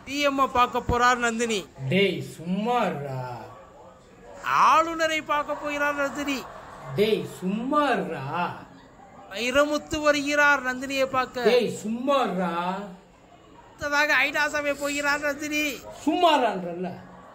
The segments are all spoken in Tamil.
சிஎம் பார்க்க போறார் நந்தினி டேய் சும்மாறா ஆளுநரை பார்க்க போகிறார் நந்தினி டேய் சும்மாறா வைரமுத்து வருகிறார் நந்தினியை பார்க்க டேய் சும்மாறா அடுத்ததாக ஐடாசாவை போகிறார் நந்தினி சும்மாறான்றல்ல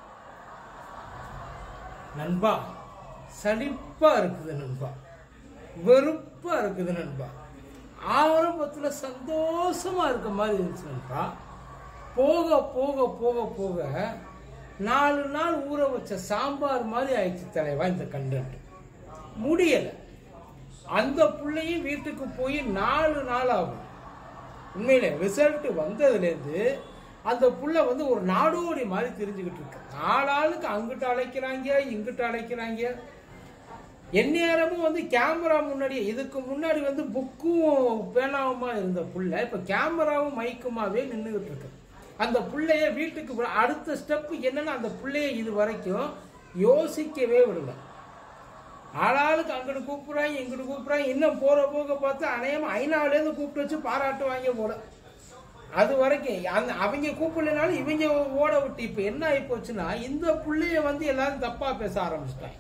நண்பா சலிப்பா இருக்குது நண்பா வெறுப்பா இருக்குது நண்பா ஆரம்பத்துல சந்தோஷமா இருக்க மாதிரி இருந்துச்சு நண்பா போக போக போக போக நாலு நாள் ஊற வச்ச சாம்பார் மாதிரி ஆயிடுச்சு தலைவா இந்த கண்டென்ட் முடியல அந்த புள்ளையும் வீட்டுக்கு போய் நாலு நாள் ஆகும் உண்மையில ரிசல்ட் வந்ததுலேருந்து அந்த புள்ள வந்து ஒரு நாடோடி மாதிரி தெரிஞ்சுக்கிட்டு இருக்கு ஆளாளுக்கு அங்கிட்டு அழைக்கிறாங்க இங்கிட்டு அழைக்கிறாங்க எந்நேரமும் வந்து கேமரா முன்னாடி இதுக்கு முன்னாடி வந்து புக்கும் பேனாவுமா இருந்த புள்ள இப்ப கேமராவும் மைக்குமாவே நின்றுகிட்டு இருக்கு அந்த புள்ளைய வீட்டுக்கு வ- அடுத்த ஸ்டெப் என்னன்னா அந்த புள்ளைய இது வரைக்கும் யோசிக்கவே விடல ஆளாளுக்கு அங்கிட்டு கூப்பிடுறாங்க இங்கிட்டு கூப்பிடுறாங்க இன்னும் போற போக பார்த்து அநேகமா ஐநாவிலேருந்து கூப்பிட்டு வச்சு பாராட்டுவாங்க போல அது வரைக்கும் அந்த அவங்க கூப்பிடலனாலும் இவங்க ஓட விட்டு இப்ப என்ன ஆகி போச்சுன்னா இந்த புள்ளைய வந்து எல்லாரும் தப்பா பேச ஆரம்பிச்சிட்டாங்க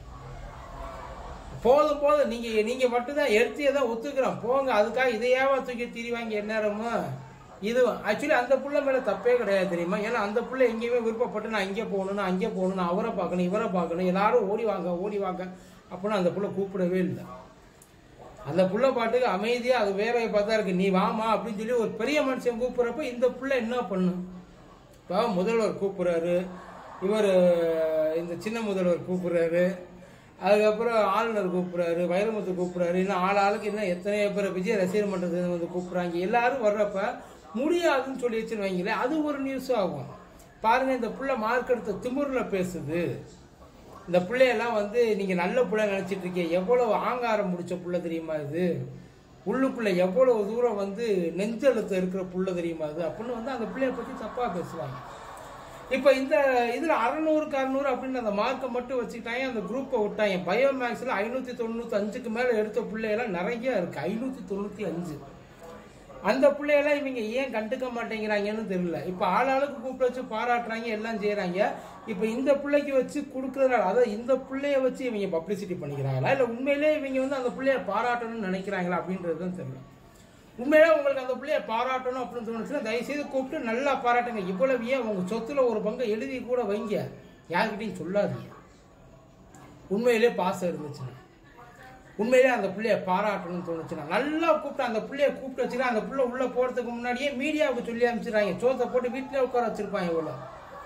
போதும் போதும் நீங்க நீங்க மட்டும்தான் எடுத்து தான் ஒத்துக்கிறோம் போங்க அதுக்காக இதையாவா தூக்கி திரிவாங்க எந்நேரமும் இது ஆக்சுவலி அந்த புள்ள மேல தப்பே கிடையாது தெரியுமா ஏன்னா அந்த புள்ள எங்கேயுமே விருப்பப்பட்டு நான் இங்கே போகணும் நான் அங்கே போகணும் நான் அவரை பார்க்கணும் இவரை பார்க்கணும் எல்லாரும் ஓடி வாங்க ஓடி வாங்க அப்படின்னு அந்த புள்ள கூப்பிடவே இல்லை அந்த புள்ள பாட்டுக்கு அமைதியா அது வேலையை பார்த்தா இருக்கு நீ வாமா அப்படின்னு சொல்லி ஒரு பெரிய மனுஷன் கூப்பிடுறப்ப இந்த புள்ள என்ன பண்ணும் இப்போ முதல்வர் கூப்பிடுறாரு இவர் இந்த சின்ன முதல்வர் கூப்பிடுறாரு அதுக்கப்புறம் ஆளுநர் கூப்பிடுறாரு வைரமுத்து கூப்பிடுறாரு இன்னும் ஆள் ஆளுக்கு இன்னும் எத்தனையோ பேர் விஜய் ரசிகர் மன்றத்தில் வந்து கூப்பிடுறாங்க எல்லாரும் வர்றப்ப முடியாதுன்னு சொல்லி வச்சுன்னு வைங்களேன் அது ஒரு நியூஸ் ஆகும் பாருங்க இந்த புள்ள மார்க் எடுத்த திமிர்ல பேசுது இந்த பிள்ளையெல்லாம் வந்து நீங்க நல்ல பிள்ளை நினைச்சிட்டு இருக்கீங்க எவ்வளவு ஆங்காரம் முடிச்ச புள்ள தெரியுமா இது உள்ளுக்குள்ள எவ்வளவு தூரம் வந்து நெஞ்செழுத்து இருக்கிற புள்ள தெரியுமா இது அப்படின்னு வந்து அந்த பிள்ளைய பத்தி தப்பா பேசுவாங்க இப்ப இந்த இதுல அறநூறுக்கு அறநூறு அப்படின்னு அந்த மார்க்கை மட்டும் வச்சுக்கிட்டாங்க அந்த குரூப்பை விட்டாங்க பயோ மேக்ஸ்ல ஐநூத்தி தொண்ணூத்தி அஞ்சுக்கு மேல எடுத்த பிள்ளையெல்லாம் நிறைய இருக்கு ஐநூத்தி தொண்ணூத்தி அஞ்சு அந்த பிள்ளையெல்லாம் இவங்க ஏன் கண்டுக்க மாட்டேங்கிறாங்கன்னு தெரியல இப்ப ஆளாளுக்கு கூப்பிட்டு வச்சு பாராட்டுறாங்க எல்லாம் செய்யறாங்க இப்ப இந்த பிள்ளைக்கு வச்சு கொடுக்கறதுனால அதாவது இந்த பிள்ளைய வச்சு இவங்க பப்ளிசிட்டி பண்ணிக்கிறாங்களா இல்ல உண்மையிலேயே இவங்க வந்து அந்த பிள்ளைய பாராட்டணும்னு நினைக்கிறாங்களா அப்படின்றது தான் தெரியல உண்மையிலே உங்களுக்கு அந்த பிள்ளைய பாராட்டணும் அப்படின்னு தோணுச்சுன்னா தயவுசெய்து கூப்பிட்டு நல்லா பாராட்டுங்க இவ்வளவு ஏன் உங்க சொத்துல ஒரு பங்கை எழுதி கூட வைங்க யார்கிட்டையும் சொல்லாதீங்க உண்மையிலே பாசம் இருந்துச்சுன்னா உண்மையிலே அந்த பிள்ளைய பாராட்டணும்னு தோணுச்சுன்னா நல்லா கூப்பிட்டு அந்த பிள்ளைய கூப்பிட்டு வச்சுன்னா அந்த பிள்ளை உள்ள போறதுக்கு முன்னாடியே மீடியாவுக்கு சொல்லி அனுப்பிச்சிடுறாங்க சோத்தை போட்டு வீட்டிலே உட்கார வச்சிருப்பாங்க இவ்வளோ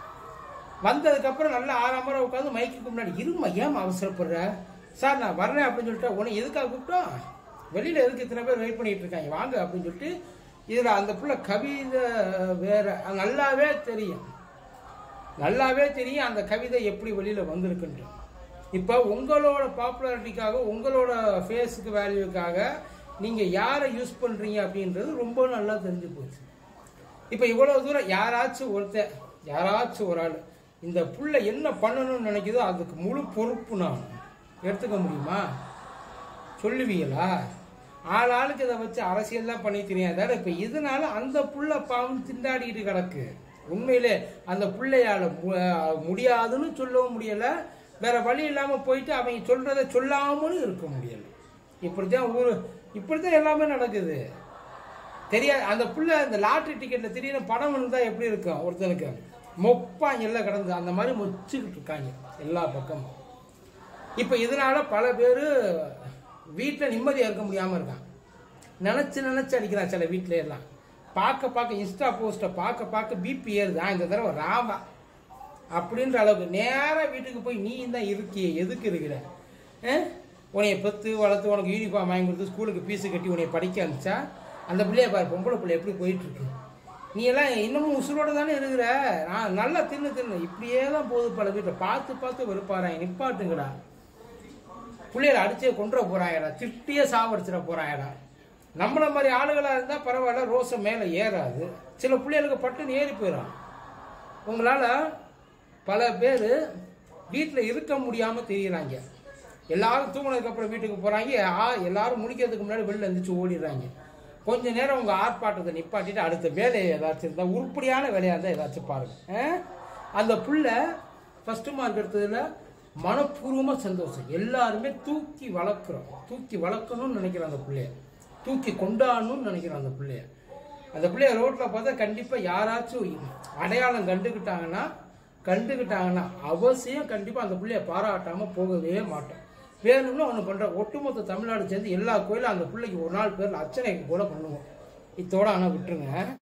வந்ததுக்கு அப்புறம் நல்லா ஆறாம் முறை உட்காந்து மைக்குக்கு முன்னாடி இருமா ஏன் அவசரப்படுற சார் நான் வரேன் அப்படின்னு சொல்லிட்டு உன்னை எதுக்காக கூப்பிட்டோம் வெளியில எதுக்கு இத்தனை பேர் வெயிட் பண்ணிட்டு இருக்காங்க வாங்க அப்படின்னு சொல்லிட்டு இதுல அந்த புள்ள கவிதை வேற அது நல்லாவே தெரியும் நல்லாவே தெரியும் அந்த கவிதை எப்படி வெளியில வந்திருக்குன்ட்டு இப்போ உங்களோட பாப்புலாரிட்டிக்காக உங்களோட ஃபேஸுக்கு வேல்யூக்காக நீங்க யாரை யூஸ் பண்றீங்க அப்படின்றது ரொம்ப நல்லா தெரிஞ்சு போச்சு இப்போ இவ்வளவு தூரம் யாராச்சும் ஒருத்தர் யாராச்சும் ஒரு ஆள் இந்த புள்ள என்ன பண்ணணும்னு நினைக்குதோ அதுக்கு முழு பொறுப்பு நான் எடுத்துக்க முடியுமா சொல்லுவீங்களா ஆள் ஆளுக்கு இதை வச்சு அரசியல் தான் பண்ணி தெரியாத இப்ப இதனால அந்த புள்ள பாவம் திண்டாடிட்டு கிடக்கு உண்மையிலே அந்த பிள்ளையால மு- முடியாதுன்னு சொல்லவும் முடியல வேற வழி இல்லாம போயிட்டு அவங்க சொல்றதை சொல்லாமலும் இருக்க முடியல இப்படித்தான் ஊரு இப்படித்தான் எல்லாமே நடக்குது தெரியாது அந்த புள்ள இந்த லாட்டரி டிக்கெட்ல திடீர்னு பணம் விழுந்தா எப்படி இருக்கும் ஒருத்தனுக்கு மொப்பாங்க எல்லாம் கிடந்து அந்த மாதிரி மொச்சுக்கிட்டு இருக்காங்க எல்லா பக்கமும் இப்ப இதனால பல பேர் வீட்டில் நிம்மதியா இருக்க முடியாம இருக்கான் நினைச்சு நினைச்சு அடிக்கிறான் சில வீட்ல எல்லாம் பார்க்க பார்க்க இன்ஸ்டா போஸ்ட்டை பார்க்க பார்க்க பிபி ஏறுதா இந்த தடவை ராவா அப்படின்ற அளவுக்கு நேரா வீட்டுக்கு போய் நீ தான் இருக்கிய எதுக்கு இருக்கிற அஹ்? உன்னைய பெத்து வளர்த்து உனக்கு யூனிஃபார்ம் வாங்கி கொடுத்து ஸ்கூலுக்கு ஃபீஸு கட்டி உன்னைய படிக்க அனுப்பிச்சா அந்த பிள்ளைய பாரு பொம்பளை பிள்ளை எப்படி போயிட்டு இருக்கு நீ எல்லாம் இன்னமும் உசுரோட தானே இருக்கிற நான் நல்லா தின்னு தின்னு இப்படியே தான் போகுது பல வீட்டில் பார்த்து பார்த்து வெறுப்பாராங்க நிப்பாட்டுங்கடா பிள்ளைகளை அடிச்சே கொண்டுற போறாங்கடா திட்டியே சாவடிச்சிட போறாங்கடா நம்மள மாதிரி ஆளுகளா இருந்தா பரவாயில்ல ரோசம் மேல ஏறாது சில பிள்ளைகளுக்கு பட்டுன்னு ஏறி போயிடும் உங்களால பல பேர் வீட்டில் இருக்க முடியாம தெரியுறாங்க எல்லாரும் தூங்கினதுக்கு அப்புறம் வீட்டுக்கு போறாங்க ஆ எல்லாரும் முடிக்கிறதுக்கு முன்னாடி வெளில எந்திரிச்சு ஓடிடுறாங்க கொஞ்ச நேரம் உங்கள் ஆர்ப்பாட்டத்தை நிப்பாட்டிட்டு அடுத்த வேலையை ஏதாச்சும் இருந்தால் உருப்படியான வேலையாக இருந்தால் ஏதாச்சும் பாருங்க ஆ? அந்த புள்ள ஃபஸ்ட்டு மார்க் எடுத்ததில் மனப்பூர்வமாக சந்தோஷம் எல்லாருமே தூக்கி வளர்க்குறோம் தூக்கி வளர்க்கணும்னு நினைக்கிறோம் அந்த பிள்ளைய தூக்கி கொண்டாடணும்னு நினைக்கிறோம் அந்த பிள்ளைய அந்த பிள்ளைய ரோட்டில் பார்த்தா கண்டிப்பாக யாராச்சும் அடையாளம் கண்டுக்கிட்டாங்கன்னா கண்டுக்கிட்டாங்கன்னா அவசியம் கண்டிப்பாக அந்த பிள்ளைய பாராட்டாமல் போகவே மாட்டோம் வேணும்னு ஒன்று பண்ணுற ஒட்டுமொத்த தமிழ்நாடு சேர்ந்து எல்லா கோயிலும் அந்த பிள்ளைக்கு ஒரு நாள் பேரில் அர்ச்சனை கூட பண்ணுவோம் இத்தோட ஆனால் விட்டுருங்க